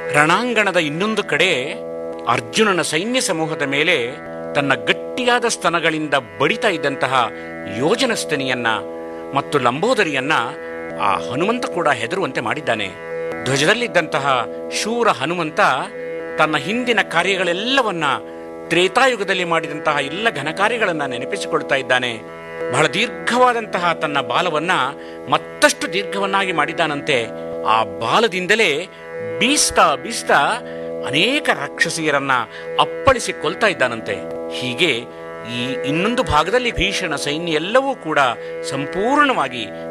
ರಣಾಂಗಣದ ಇನ್ನೊಂದು ಕಡೆ ಅರ್ಜುನನ ಸೈನ್ಯ ಸಮೂಹದ ಮೇಲೆ ತನ್ನ ಗಟ್ಟಿಯಾದ ಸ್ತನಗಳಿಂದ ಬಡಿತಾ ಇದ್ದಂತಹ ಯೋಜನ ಸ್ತನಿಯನ್ನ ಮತ್ತು ಲಂಬೋದರಿಯನ್ನ ಆ ಹನುಮಂತ ಕೂಡ ಹೆದರುವಂತೆ ಮಾಡಿದ್ದಾನೆ ಧ್ವಜದಲ್ಲಿದ್ದಂತಹ ಶೂರ ಹನುಮಂತ ತನ್ನ ಹಿಂದಿನ ಕಾರ್ಯಗಳೆಲ್ಲವನ್ನ ತ್ರೇತಾಯುಗದಲ್ಲಿ ಮಾಡಿದಂತಹ ಎಲ್ಲ ಘನಕಾರ್ಯಗಳನ್ನ ನೆನಪಿಸಿಕೊಳ್ತಾ ಇದ್ದಾನೆ ಬಹಳ ದೀರ್ಘವಾದಂತಹ ತನ್ನ ಬಾಲವನ್ನ ಮತ್ತಷ್ಟು ದೀರ್ಘವನ್ನಾಗಿ ಮಾಡಿದ್ದಾನಂತೆ ಆ ಬಾಲದಿಂದಲೇ ಬೀಸ್ತಾ ಬೀಸ್ತಾ ಅನೇಕ ರಾಕ್ಷಸಿಯರನ್ನ ಅಪ್ಪಳಿಸಿ ಕೊಲ್ತಾ ಇದ್ದಾನಂತೆ ಹೀಗೆ ಈ ಇನ್ನೊಂದು ಭಾಗದಲ್ಲಿ ಭೀಷಣ ಸೈನ್ಯ ಎಲ್ಲವೂ ಕೂಡ ಸಂಪೂರ್ಣವಾಗಿ